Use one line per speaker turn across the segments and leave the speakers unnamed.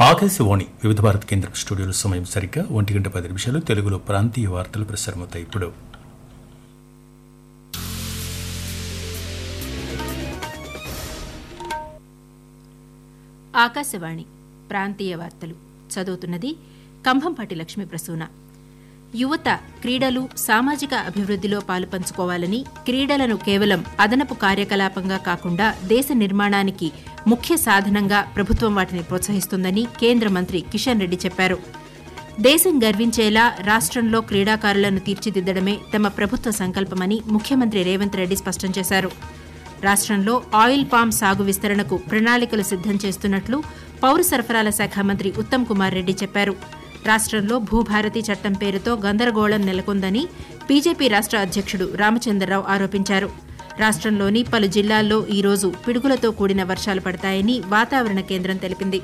ఆకాశవాణి వివిధ భారత కేంద్ర స్టూడియోలో సమయం సరిగ్గా ఒంటి గంట పది నిమిషాలు తెలుగులో ప్రాంతీయ వార్తలు ప్రసారమవుతాయి ఇప్పుడు
ఆకాశవాణి ప్రాంతీయ వార్తలు చదువుతున్నది కంభంపాటి లక్ష్మీ ప్రసూన యువత క్రీడలు సామాజిక అభివృద్ధిలో పాలుపంచుకోవాలని క్రీడలను కేవలం అదనపు కార్యకలాపంగా కాకుండా దేశ నిర్మాణానికి ముఖ్య సాధనంగా ప్రభుత్వం వాటిని ప్రోత్సహిస్తుందని కేంద్ర మంత్రి కిషన్ రెడ్డి చెప్పారు దేశం గర్వించేలా రాష్ట్రంలో క్రీడాకారులను తీర్చిదిద్దడమే తమ ప్రభుత్వ సంకల్పమని ముఖ్యమంత్రి రేవంత్ రెడ్డి స్పష్టం చేశారు రాష్ట్రంలో ఆయిల్ పామ్ సాగు విస్తరణకు ప్రణాళికలు సిద్దం చేస్తున్నట్లు పౌర సరఫరాల శాఖ మంత్రి ఉత్తమ్ కుమార్ రెడ్డి చెప్పారు రాష్ట్రంలో భూభారతి చట్టం పేరుతో గందరగోళం నెలకొందని బీజేపీ రాష్ట్ర అధ్యక్షుడు రామచంద్రరావు ఆరోపించారు రాష్ట్రంలోని పలు జిల్లాల్లో ఈ రోజు పిడుగులతో కూడిన వర్షాలు పడతాయని వాతావరణ కేంద్రం తెలిపింది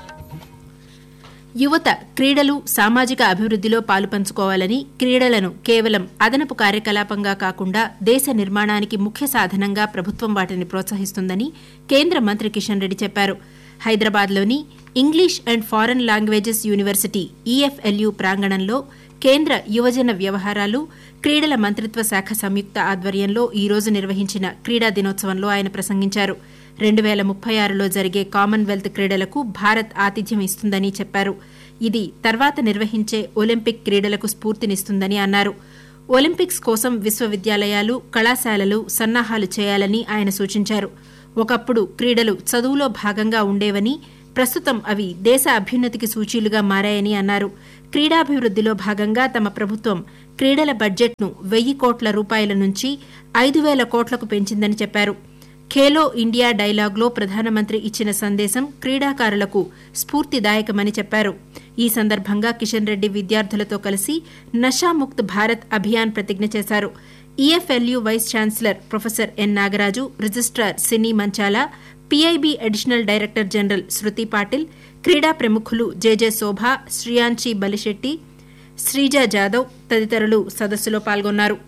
యువత క్రీడలు సామాజిక అభివృద్ధిలో పాలుపంచుకోవాలని క్రీడలను కేవలం అదనపు కార్యకలాపంగా కాకుండా దేశ నిర్మాణానికి ముఖ్య సాధనంగా ప్రభుత్వం వాటిని ప్రోత్సహిస్తుందని కేంద్ర మంత్రి కిషన్ రెడ్డి చెప్పారు హైదరాబాద్లోని English and foreign languages university EFLU ప్రాంగణంలో కేంద్ర యువజన వ్యవహారాలు క్రీడల మంత్రిత్వ శాఖ సంయుక్త ఆధ్వర్యంలో ఈ రోజు నిర్వహించిన క్రీడా దినోత్సవంలో ఆయన ప్రసంగించారు రెండు వేల ముప్పై ఆరులో జరిగే కామన్వెల్త్ క్రీడలకు భారత్ ఆతిథ్యం ఇస్తుందని చెప్పారు ఇది తర్వాత నిర్వహించే ఒలింపిక్ క్రీడలకు స్ఫూర్తినిస్తుందని అన్నారు ఒలింపిక్స్ కోసం విశ్వవిద్యాలయాలు కళాశాలలు సన్నాహాలు చేయాలని ఆయన సూచించారు ఒకప్పుడు క్రీడలు చదువులో భాగంగా ఉండేవని ప్రస్తుతం అవి దేశ అభ్యున్నతికి సూచీలుగా మారాయని అన్నారు క్రీడాభివృద్ధిలో భాగంగా తమ ప్రభుత్వం క్రీడల బడ్జెట్ను వెయ్యి కోట్ల రూపాయల నుంచి ఐదు వేల కోట్లకు పెంచిందని చెప్పారు ఖేలో ఇండియా డైలాగ్లో ప్రధానమంత్రి ఇచ్చిన సందేశం క్రీడాకారులకు స్ఫూర్తిదాయకమని చెప్పారు ఈ సందర్భంగా కిషన్ రెడ్డి విద్యార్థులతో కలిసి నషాముక్త్ భారత్ అభియాన్ ప్రతిజ్ఞ చేశారు EFLU vice chancellor professor N Nagaraju registrar Cini Manchala PIB additional director general Shruti Patil క్రీడా ప్రముఖులు జేజే శోభ శ్రియాంచి బలిశెట్టి శ్రీజా జాదవ్ తదితరులు సదస్సులో పాల్గొన్నారు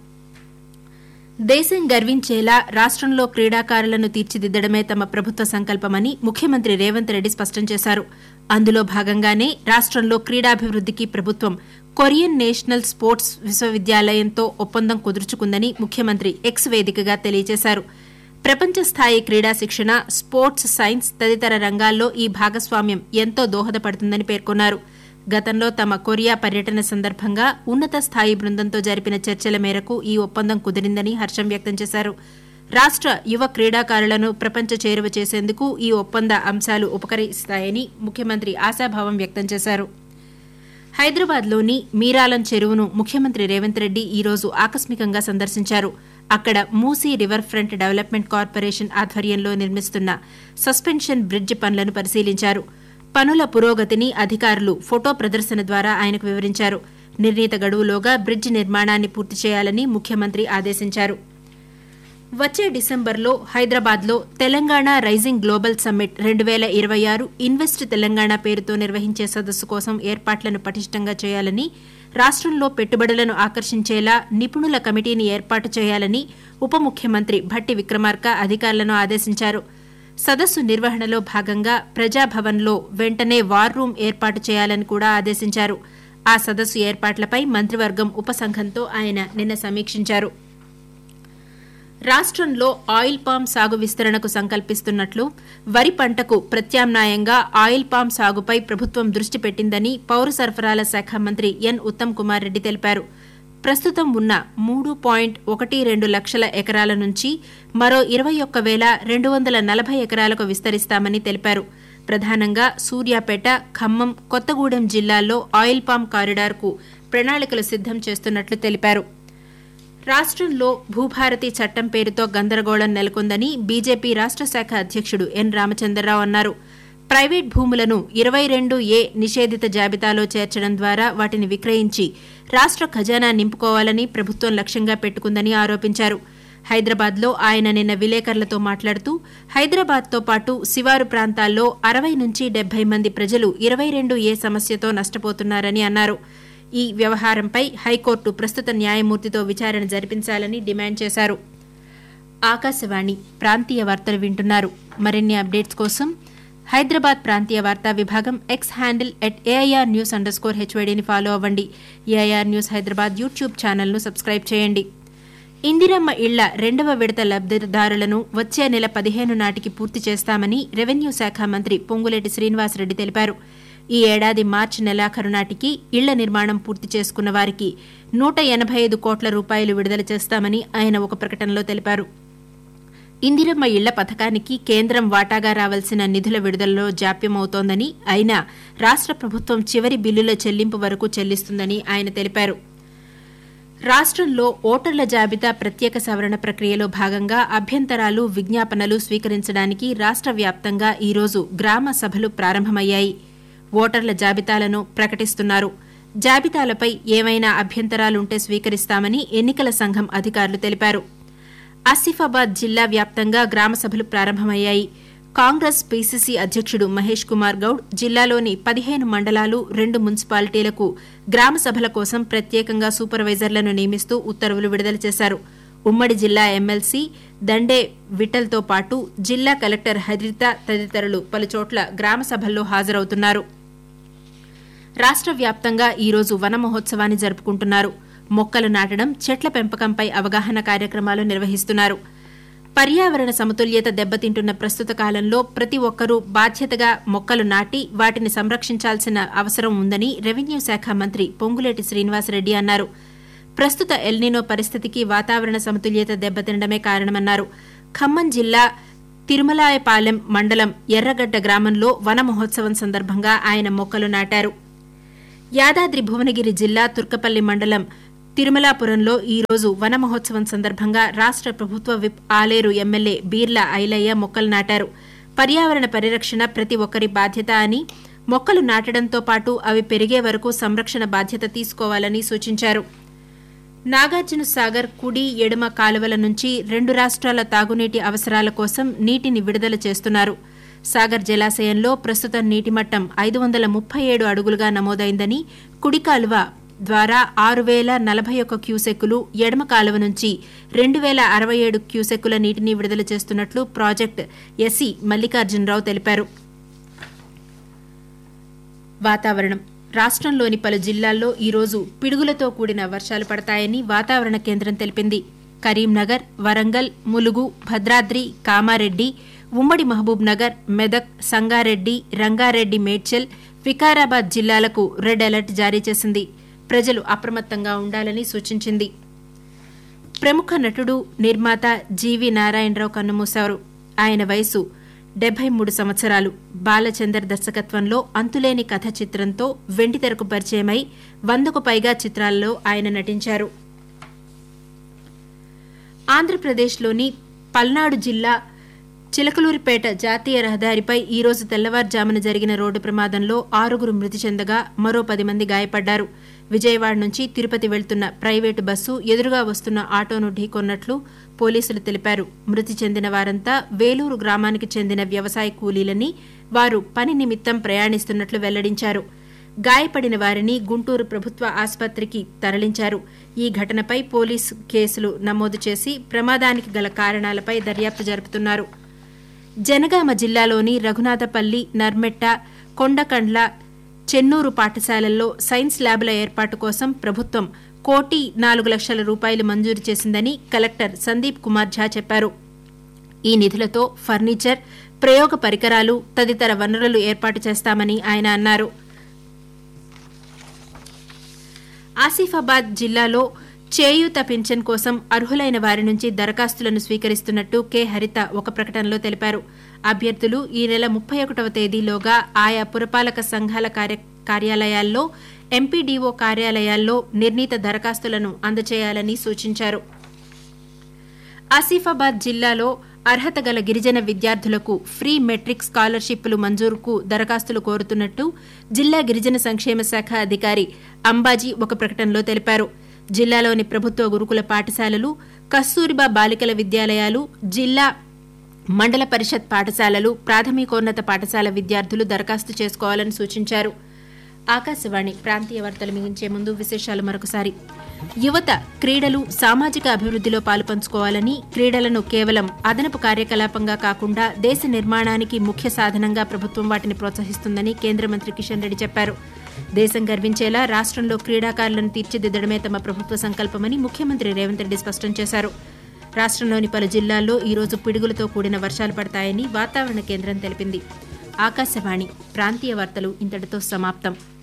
దేశం గర్వించేలా రాష్ట్రంలో క్రీడాకారులను తీర్చిదిద్దడమే తమ ప్రభుత్వ సంకల్పమని ముఖ్యమంత్రి రేవంత్ రెడ్డి స్పష్టం చేశారు అందులో భాగంగానే రాష్ట్రంలో క్రీడాభివృద్ధికి ప్రభుత్వం కొరియన్ నేషనల్ స్పోర్ట్స్ విశ్వవిద్యాలయంతో ఒప్పందం కుదుర్చుకుందని ముఖ్యమంత్రి ఎక్స్ వేదికగా తెలియజేశారు ప్రపంచ స్థాయి క్రీడా శిక్షణ స్పోర్ట్స్ సైన్స్ తదితర రంగాల్లో ఈ భాగస్వామ్యం ఎంతో దోహదపడుతుందని పేర్కొన్నారు గతంలో తమ కొరియా పర్యటన సందర్భంగా ఉన్నత స్థాయి బృందంతో జరిపిన చర్చల మేరకు ఈ ఒప్పందం కుదిరిందని హర్షం వ్యక్తం చేశారు రాష్ట యువ క్రీడాకారులను ప్రపంచ చేరువ చేసేందుకు ఈ ఒప్పంద అంశాలు ఉపకరిస్తాయని ముఖ్యమంత్రి ఆశాభావం వ్యక్తం చేశారు హైదరాబాద్లోని మీరాలం చెరువును ముఖ్యమంత్రి రేవంత్ రెడ్డి ఈ రోజు ఆకస్మికంగా సందర్శించారు అక్కడ Musi river front development corporation ఆధ్వర్యంలో నిర్మిస్తున్న సస్పెన్షన్ బ్రిడ్జ్ పనులను పరిశీలించారు పనుల పురోగతిని అధికారులు ఫోటో ప్రదర్శన ద్వారా ఆయనకు వివరించారు నిర్ణీత గడువులోగా బ్రిడ్జ్ నిర్మాణాన్ని పూర్తి చేయాలని ముఖ్యమంత్రి ఆదేశించారు వచ్చే డిసెంబర్లో హైదరాబాద్లో తెలంగాణ రైజింగ్ గ్లోబల్ సమ్మిట్ రెండు వేల ఇరవై ఆరు ఇన్వెస్ట్ తెలంగాణ పేరుతో నిర్వహించే సదస్సు కోసం ఏర్పాట్లను పటిష్టంగా చేయాలని రాష్ట్రంలో పెట్టుబడులను ఆకర్షించేలా నిపుణుల కమిటీని ఏర్పాటు చేయాలని ఉప ముఖ్యమంత్రి భట్టి విక్రమార్క అధికారులను ఆదేశించారు సదస్సు నిర్వహణలో భాగంగా ప్రజాభవన్లో వెంటనే వార్ రూమ్ ఏర్పాటు చేయాలని కూడా ఆదేశించారు ఆ సదస్సు ఏర్పాట్లపై మంత్రివర్గం ఉపసంఘంతో ఆయన నిన్న సమీక్షించారు రాష్ట్రంలో ఆయిల్ పామ్ సాగు విస్తరణకు సంకల్పిస్తున్నట్లు వరి పంటకు ప్రత్యామ్నాయంగా ఆయిల్ పామ్ సాగుపై ప్రభుత్వం దృష్టి పెట్టిందని పౌర సరఫరాల శాఖ మంత్రి ఎన్ ఉత్తమ్ కుమార్ రెడ్డి తెలిపారు ప్రస్తుతం ఉన్న మూడు పాయింట్ ఒకటి రెండు లక్షల ఎకరాల నుంచి మరో ఇరవై ఒక్క వేల రెండు వందల నలభై ఎకరాలకు విస్తరిస్తామని తెలిపారు ప్రధానంగా సూర్యాపేట ఖమ్మం కొత్తగూడెం జిల్లాల్లో ఆయిల్ పామ్ కారిడార్కు ప్రణాళికలు సిద్దం చేస్తున్నట్లు తెలిపారు రాష్ట్రంలో భూభారతి చట్టం పేరుతో గందరగోళం నెలకొందని బీజేపీ రాష్ట్ర శాఖ అధ్యక్షుడు ఎన్ రామచంద్రరావు అన్నారు ప్రైవేట్ భూములను ఇరవై రెండు ఏ నిషేధిత జాబితాలో చేర్చడం ద్వారా వాటిని విక్రయించి రాష్ట్ర ఖజానా నింపుకోవాలని ప్రభుత్వం లక్ష్యంగా పెట్టుకుందని ఆరోపించారు హైదరాబాద్లో ఆయన నిన్న విలేకరులతో మాట్లాడుతూ హైదరాబాద్తో పాటు శివారు ప్రాంతాల్లో అరవై నుంచి డెబ్బై మంది ప్రజలు ఇరవై రెండు ఏ సమస్యతో నష్టపోతున్నారని అన్నారు ఈ వ్యవహారంపై హైకోర్టు ప్రస్తుత న్యాయమూర్తితో విచారణ జరిపించాలని డిమాండ్ చేశారు ఆకాశవాణి ప్రాంతీయ వార్తలు వింటున్నారు మరిన్ని అప్డేట్స్ కోసం హైదరాబాద్ ప్రాంతీయ వార్తా విభాగం X handle at AIR news underscore స్కోర్ హెచ్వైడీని ఫాలో అవ్వండి ఏఐఆర్ న్యూస్ హైదరాబాద్ యూట్యూబ్ ఛానల్ను సబ్స్క్రైబ్ చేయండి ఇందిరమ్మ ఇళ్ల రెండవ విడత లబ్దిదారులను వచ్చే నెల పదిహేను నాటికి పూర్తి చేస్తామని రెవెన్యూ శాఖ మంత్రి పొంగులేటి శ్రీనివాసరెడ్డి తెలిపారు ఈ ఏడాది మార్చి నెలాఖరు నాటికి ఇళ్ల నిర్మాణం పూర్తి చేసుకున్న వారికి నూట ఎనభై ఐదు కోట్ల రూపాయలు విడుదల చేస్తామని ఆయన ఒక ప్రకటనలో తెలిపారు ఇందిరమ్మ ఇళ్ల పథకానికి కేంద్రం వాటాగా రావాల్సిన నిధుల విడుదలలో జాప్యమవుతోందని అయినా రాష్ట ప్రభుత్వం చివరి బిల్లుల చెల్లింపు వరకు చెల్లిస్తుందని ఆయన తెలిపారు రాష్ట్రంలో ఓటర్ల జాబితా ప్రత్యేక సవరణ ప్రక్రియలో భాగంగా అభ్యంతరాలు విజ్ఞాపనలు స్వీకరించడానికి రాష్ట్ర వ్యాప్తంగా ఈరోజు గ్రామ సభలు ప్రారంభమయ్యాయి ఓటర్ల జాబితాలను ప్రకటిస్తున్నారు జాబితాలపై ఏమైనా అభ్యంతరాలుంటే స్వీకరిస్తామని ఎన్నికల సంఘం అధికారులు తెలిపారు ఆసిఫాబాద్ జిల్లా వ్యాప్తంగా గ్రామ సభలు ప్రారంభమయ్యాయి కాంగ్రెస్ పీసీసీ అధ్యక్షుడు మహేష్ కుమార్ గౌడ్ జిల్లాలోని పదిహేను మండలాలు రెండు మున్సిపాలిటీలకు గ్రామ సభల కోసం ప్రత్యేకంగా సూపర్వైజర్లను నియమిస్తూ ఉత్తర్వులు విడుదల చేశారు ఉమ్మడి జిల్లా ఎమ్మెల్సీ దండే విఠల్తో పాటు జిల్లా కలెక్టర్ హరిత తదితరులు పలుచోట్ల గ్రామ సభల్లో హాజరవుతున్నారు రాష్ట్ర వ్యాప్తంగా ఈరోజు వన మహోత్సవాన్ని జరుపుకుంటున్నారు మొక్కలు నాటడం చెట్ల పెంపకంపై అవగాహన కార్యక్రమాలు నిర్వహిస్తున్నారు పర్యావరణ సమతుల్యత దెబ్బతింటున్న ప్రస్తుత కాలంలో ప్రతి ఒక్కరూ బాధ్యతగా మొక్కలు నాటి వాటిని సంరక్షించాల్సిన అవసరం ఉందని రెవెన్యూ శాఖ మంత్రి పొంగులేటి శ్రీనివాసరెడ్డి అన్నారు ప్రస్తుత ఎల్నినో పరిస్థితికి వాతావరణ సమతుల్యత దెబ్బతినడమే కారణమన్నారు ఖమ్మం జిల్లా తిరుమలాయపాలెం మండలం ఎర్రగడ్డ గ్రామంలో వన మహోత్సవం సందర్భంగా ఆయన మొక్కలు నాటారు యాదాద్రి భువనగిరి జిల్లా తుర్కపల్లి మండలం తిరుమలాపురంలో ఈ రోజు వన మహోత్సవం సందర్భంగా రాష్ట ప్రభుత్వ విప్ ఆలేరు ఎమ్మెల్యే బీర్ల ఐలయ్య మొక్కలు నాటారు పర్యావరణ పరిరక్షణ ప్రతి ఒక్కరి బాధ్యత అని మొక్కలు నాటడంతో పాటు అవి పెరిగే వరకు సంరక్షణ బాధ్యత తీసుకోవాలని సూచించారు నాగార్జున సాగర్ కుడి ఎడమ కాలువల నుంచి రెండు రాష్ట్రాల తాగునీటి అవసరాల కోసం నీటిని విడుదల చేస్తున్నారు సాగర్ జలాశయంలో ప్రస్తుతం నీటి మట్టం ఐదు వందల ముప్పై ఏడు అడుగులుగా నమోదైందని కుడి కాలువ ద్వారా ఆరు వేల నలభై ఒక్క క్యూసెక్కులు ఎడమ కాలువ నుంచి రెండు వేల అరవై ఏడు క్యూసెక్కుల నీటిని విడుదల చేస్తున్నట్లు ప్రాజెక్ట్ ఎస్సీ మల్లికార్జునరావు తెలిపారు వాతావరణం రాష్ట్రంలోని పలు జిల్లాల్లో ఈరోజు పిడుగులతో కూడిన వర్షాలు పడతాయని వాతావరణ కేంద్రం తెలిపింది కరీంనగర్ వరంగల్ ములుగు భద్రాద్రి కామారెడ్డి ఉమ్మడి మహబూబ్ నగర్ మెదక్ సంగారెడ్డి రంగారెడ్డి మేడ్చల్ వికారాబాద్ జిల్లాలకు రెడ్ అలర్ట్ జారీ చేసింది ప్రజలు అప్రమత్తంగా ఉండాలని సూచించింది ప్రముఖ నటుడు నిర్మాత జీవి నారాయణరావు కన్నుమూశారు ఆయన వయసు డెబ్బై మూడు సంవత్సరాలు బాలచందర్ దర్శకత్వంలో అంతులేని కథ చిత్రంతో వెండితెరకు పరిచయమై వందకు పైగా చిత్రాల్లో ఆయన నటించారు ఆంధ్రప్రదేశ్లోని పల్నాడు జిల్లా చిలకలూరిపేట జాతీయ రహదారిపై ఈ రోజు తెల్లవారుజామున జరిగిన రోడ్డు ప్రమాదంలో ఆరుగురు మృతి చెందగా మరో పది మంది గాయపడ్డారు విజయవాడ నుంచి తిరుపతి వెళ్తున్న ప్రైవేటు బస్సు ఎదురుగా వస్తున్న ఆటోను ఢీకొన్నట్లు పోలీసులు తెలిపారు మృతి చెందిన వారంతా వేలూరు గ్రామానికి చెందిన వ్యవసాయ కూలీలని వారు పని నిమిత్తం ప్రయాణిస్తున్నట్లు వెల్లడించారు గాయపడిన వారిని గుంటూరు ప్రభుత్వ ఆసుపత్రికి తరలించారు ఈ ఘటనపై పోలీసు కేసులు నమోదు చేసి ప్రమాదానికి గల కారణాలపై దర్యాప్తు జరుపుతున్నారు జనగామ జిల్లాలోని రఘునాథపల్లి నర్మెట్ట కొండకండ్ల చెన్నూరు పాఠశాలల్లో సైన్స్ ల్యాబ్ల ఏర్పాటు కోసం ప్రభుత్వం కోటి నాలుగు లక్షల రూపాయలు మంజూరు చేసిందని కలెక్టర్ సందీప్ కుమార్ ఝా చెప్పారు ఈ నిధులతో ఫర్నిచర్ ప్రయోగ పరికరాలు తదితర వనరులు ఏర్పాటు చేస్తామని ఆయన అన్నారు ఆసిఫాబాద్ జిల్లాలో చేయూత పింఛన్ కోసం అర్హులైన వారి నుంచి దరఖాస్తులను స్వీకరిస్తున్నట్టు కె హరిత ఒక ప్రకటనలో తెలిపారు అభ్యర్థులు ఈ నెల ముప్పై ఒకటవ తేదీలోగా ఆయా పురపాలక సంఘాల కార్య- కార్యాలయాల్లో ఎంపీడీఓ కార్యాలయాల్లో నిర్ణీత దరఖాస్తులను అందజేయాలని సూచించారు ఆసిఫాబాద్ జిల్లాలో అర్హత గల గిరిజన విద్యార్థులకు ఫ్రీ మెట్రిక్ స్కాలర్షిప్లు మంజూరుకు దరఖాస్తులు కోరుతున్నట్టు జిల్లా గిరిజన సంక్షేమ శాఖ అధికారి అంబాజీ ఒక ప్రకటనలో తెలిపారు జిల్లాలోని ప్రభుత్వ గురుకుల పాఠశాలలు కస్తూరిబా బాలికల విద్యాలయాలు జిల్లా మండల పరిషత్ పాఠశాలలు ప్రాథమికోన్నత పాఠశాల విద్యార్థులు దరఖాస్తు చేసుకోవాలని సూచించారు ఆకాశవాణి ప్రాంతీయ వార్తలు ముగించే ముందు విశేషాలు మరొకసారి యువత క్రీడలు సామాజిక అభివృద్ధిలో పాలుపంచుకోవాలని క్రీడలను కేవలం అదనపు కార్యకలాపంగా కాకుండా దేశ నిర్మాణానికి ముఖ్య సాధనంగా ప్రభుత్వం వాటిని ప్రోత్సహిస్తుందని కేంద్ర మంత్రి కిషన్ రెడ్డి చెప్పారు దేశం గర్వించేలా రాష్ట్రంలో క్రీడాకారులను తీర్చిదిద్దడమే తమ ప్రభుత్వ సంకల్పమని ముఖ్యమంత్రి రేవంత్ రెడ్డి స్పష్టం చేశారు రాష్ట్రంలోని పలు జిల్లాల్లో ఈ రోజు పిడుగులతో కూడిన వర్షాలు పడతాయని వాతావరణ కేంద్రం తెలిపింది ఆకాశవాణి ప్రాంతీయ వార్తలు ఇంతటితో సమాప్తం